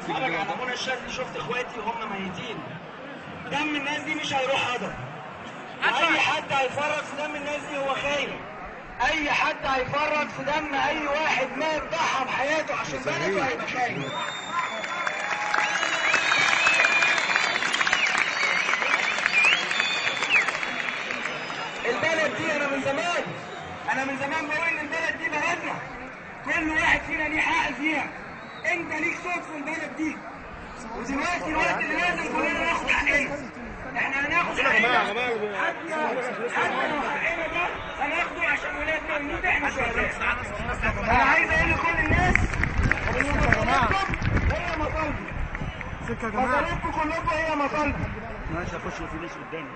اتفرج على منى الشاذلي شفت اخواتي وهم ميتين دم الناس دي مش هيروح هدر اي حد هيفرط في دم الناس دي هو خاين اي حد هيفرط في دم اي واحد مات ضحى بحياته عشان بلده هيبقى خاين البلد دي انا من زمان انا من زمان بقول ان البلد دي بلدنا كل واحد فينا ليه حق فيها انت ليك صوت في البلد دي ودلوقتي الوقت اللي لازم كلنا ناخد حقنا احنا هناخد حقنا حتى حتى لو حقنا ده هناخده عشان ولادنا ونموت احنا شهداء انا عايز اقول لكل الناس ان مطالبكم هي مطالبي سكه يا جماعه مطالبكم كلكم هي مطالبي ماشي اخش في ناس قدامي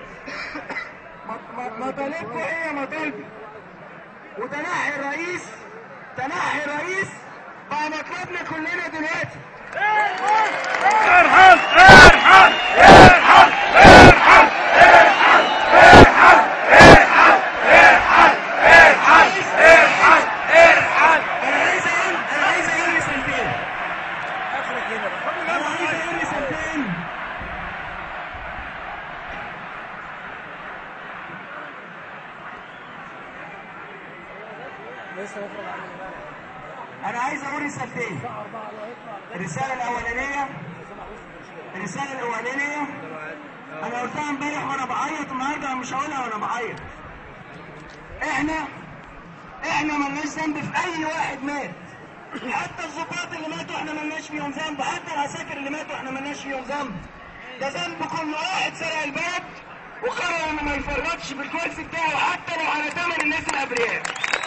مطالبكم هي مطالبي وتنحي الرئيس تنحي الرئيس بقى مطلبنا كلنا دلوقتي ارحم ارحم ارحم ارحم ارحم ارحم ارحم ارحم ارحم ارحم ارحم انا عايز اقول انا عايز اقول رسالتين انا عايز اقول رسالتين انا عايز اقول رسالتين الرساله الاولانيه الرساله الاولانيه انا قلتها امبارح وانا بعيط النهارده أنا مش هقولها وانا بعيط احنا احنا ملناش ذنب في اي واحد مات حتى الضباط اللي ماتوا احنا ملناش فيهم ذنب حتى العساكر اللي ماتوا احنا ملناش فيهم ذنب ده ذنب كل واحد سرق الباب وقرر انه ما يفرطش بالكرسي بتاعه حتى لو على ثمن الناس الابرياء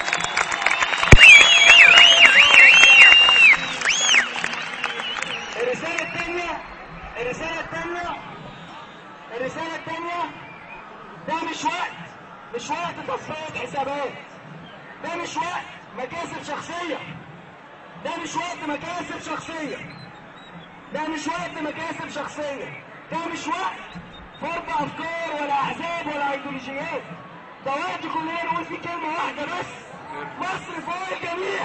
الرسالة الثانية الرسالة الثانية الرسالة الثانية ده مش وقت مش وقت تصفية حسابات ده مش وقت مكاسب شخصية ده مش وقت مكاسب شخصية ده مش وقت مكاسب شخصية ده مش وقت فرض أفكار ولا أحزاب ولا أيديولوجيات ده وقت كلنا نقول فيه كلمة واحدة بس مصر فوق الجميع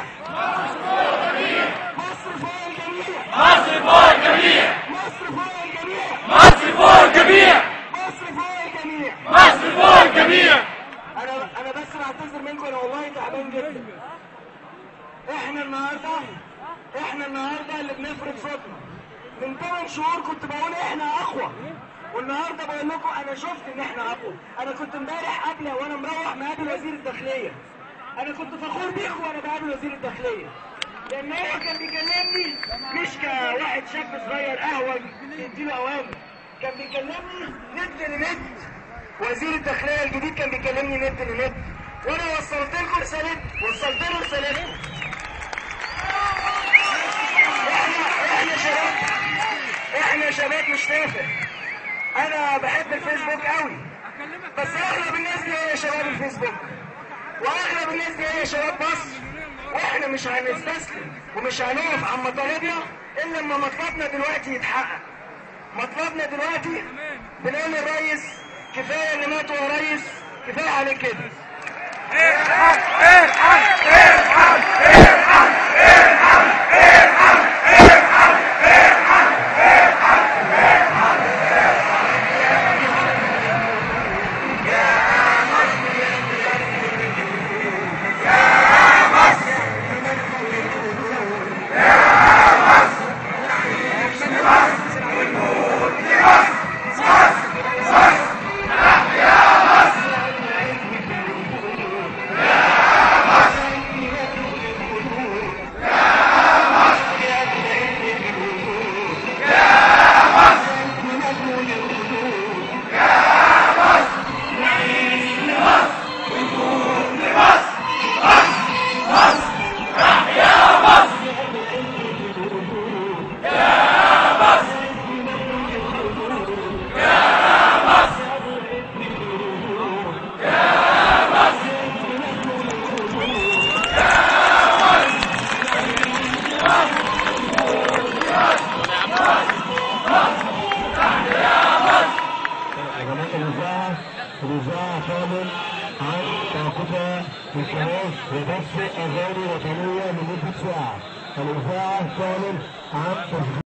مصر فوق الجميع مصر فوق الجميع مصر فوق الجميع مصر فوق الجميع مصر فوق الجميع مصر فوق الجميع انا انا بس بعتذر منكم انا والله تعبان جدا احنا النهارده احنا النهارده اللي بنفرض صوتنا من 8 شهور كنت بقول احنا اقوى والنهارده بقول لكم انا شفت ان احنا اقوى انا كنت امبارح قبل وانا مروح مقابل وزير الداخليه انا كنت فخور بيكم وانا بقابل وزير الداخليه لان هو كان بيكلمني مش كواحد شاب صغير قهوه يديله اوامر كان بيكلمني ند لند وزير الداخليه الجديد كان بيكلمني ند لند وانا وصلت لكم رسالتي وصلت له رسالتكم احنا احنا شباب احنا شباب مش تافه انا بحب الفيسبوك قوي بس اغلب الناس دي هي شباب الفيسبوك واغلب الناس دي هي شباب مصر واحنا مش هنستسلم ومش هنقف عن مطالبنا الا لما مطلبنا دلوقتي يتحقق مطلبنا دلوقتي بنقول للريس كفايه اللي ماتوا يا ريس كفايه عليك كده ارحم ارحم ارحم ارحم ارحم ارحم ارحم ارحم ارحم علماء الإذاعة الإذاعة تعلن عن طاقتها في الكنائس وبث أغاني وطنية لمدة ساعة الإذاعة تعلن عن تسجيل